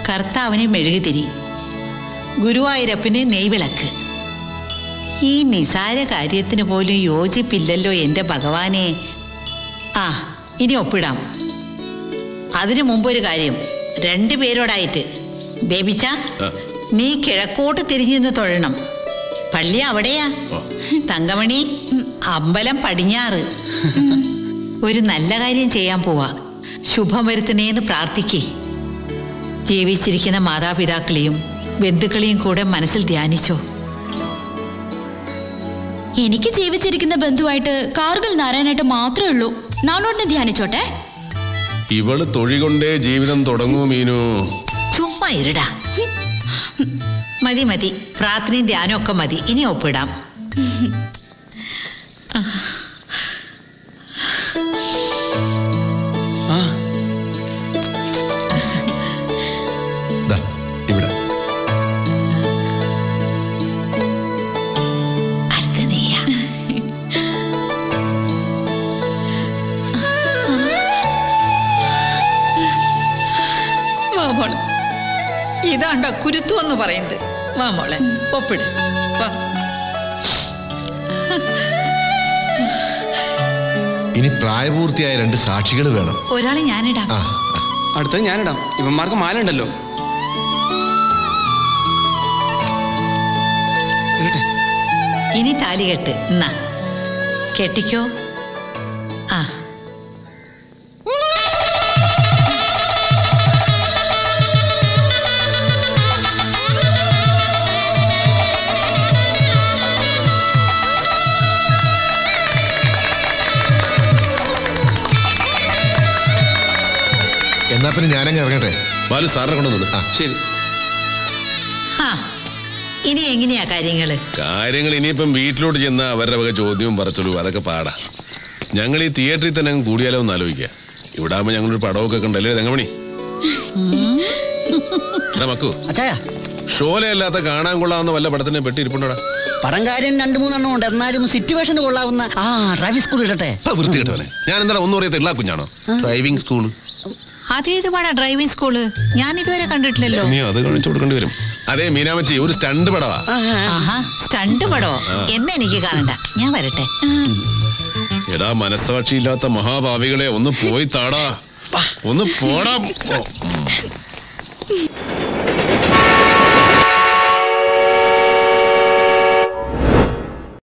കർത്താവിന് മെഴുകുതിരി ഗുരുവായൂരപ്പന് നെയ്വിളക്ക് ഈ നിസാര കാര്യത്തിന് പോലും യോജിപ്പില്ലല്ലോ എൻ്റെ ഭഗവാനെ ആ ഇനി ഒപ്പിടാം അതിനു മുമ്പൊരു കാര്യം രണ്ടു പേരോടായിട്ട് ബേബിച്ച ആ. നീ കിഴക്കോട്ട് തിരിഞ്ഞു നിന്ന് തൊഴണം പള്ളി അവിടെയാ ഓ. തങ്കമണി അമ്പലം പടിഞ്ഞാറ് ഒരു നല്ല കാര്യം ചെയ്യാൻ പോവാ ശുഭം വരുത്തണേന്ന് പ്രാർത്ഥിക്കേ ജീവിച്ചിരിക്കുന്ന മാതാപിതാക്കളെയും ബന്ധുക്കളെയും കൂടെ മനസ്സിൽ ധ്യാനിച്ചോ എനിക്ക് ജീവിച്ചിരിക്കുന്ന ബന്ധുവായിട്ട് കാർഗിൽ നാരായണായിട്ട് മാത്രമേ ഉള്ളൂ നാളോട്ടിനെ ധ്യാനിച്ചോട്ടെ ഇവള് തൊഴി കൊണ്ടേ ജീവിതം തുടങ്ങൂ മീനു ചുമ്മാ ഇരുടാ മതി മതി പ്രാർത്ഥനയും ധ്യാനവും ഒക്കെ മതി ഇനി ഒപ്പിടാം ആ ദാ, ഇവിടെ അടുത്ത നീയാ വാ മോളെ ഇതാണ്ട കുരുത്തു എന്ന് പറയുന്നത് വാ മോളെ ഒപ്പിട് വാ ഇനി പ്രായപൂർത്തിയായ രണ്ട് സാക്ഷികൾ വേണം ഒരാളെ ഞാനിടാം ആ അടുത്തത് ഞാനിടാം ഇവന്മാർക്ക് മാല ഉണ്ടല്ലോ ഇടട്ടെ ഇനി താലി കെട്ട് എന്നാ കെട്ടിക്കോ ആ എന്നാ പിന്നെ ഞാനങ്ങ് ഇറങ്ങട്ടെ ബാലു സാറിനെ കൊണ്ടുവന്നു ആ ശരി ആ ഇനി എങ്ങനെയാ കാര്യങ്ങള് കാര്യങ്ങൾ ഇനിയിപ്പം വീട്ടിലോട്ട് ചെന്ന അവരുടെ വക ചോദ്യവും പറച്ചോളൂ അതൊക്കെ പാടാ ഞങ്ങൾ ഈ തിയേറ്ററിൽ തന്നെ അങ്ങ് കൂടിയാലോ എന്ന് ആലോചിക്കുക ഇവിടെ ആകുമ്പോൾ ഞങ്ങളൊരു പടമൊക്കെ കണ്ടല്ലേ തങ്കമണി എടാ മക്കു അച്ചായ ഷോലയല്ലാത്ത കാണാൻ കൊള്ളാവുന്ന വല്ല പടത്തിനെ പെട്ടി ഇരിപ്പുണ്ടോടാ പടം കാര്യം രണ്ടു മൂന്നെണ്ണം ഉണ്ട് എന്നാലും സിറ്റുവേഷന് കൊള്ളാവുന്ന ആ ഡ്രൈവിംഗ് സ്കൂൾ ഇടട്ടെ വൃത്തി കിട്ടവനെ ഞാൻ എന്താ ഒന്നും അറിയത്തില്ല കുഞ്ഞാണോ ഡ്രൈവിംഗ് സ്കൂൾ അതേത് പാടാ ഡ്രൈവിംഗ് സ്കൂള് ഞാൻ ഇതുവരെ കണ്ടിട്ടില്ലല്ലോ നീ അത് കാണിച്ചു കൊടുക്കേണ്ടി വരും അതെ മീനാമച്ചി ഒരു സ്റ്റണ്ട് പടവാ ആഹാ സ്റ്റണ്ട് പടോ എന്ന് എനിക്ക് കാണണ്ട ഞാൻ വരട്ടെ എടാ മനസ്സാക്ഷിയില്ലാത്ത മഹാഭാവികളെ ഒന്ന് പോയി താടാ ഒന്ന് പോടാ ഓ, ഉം.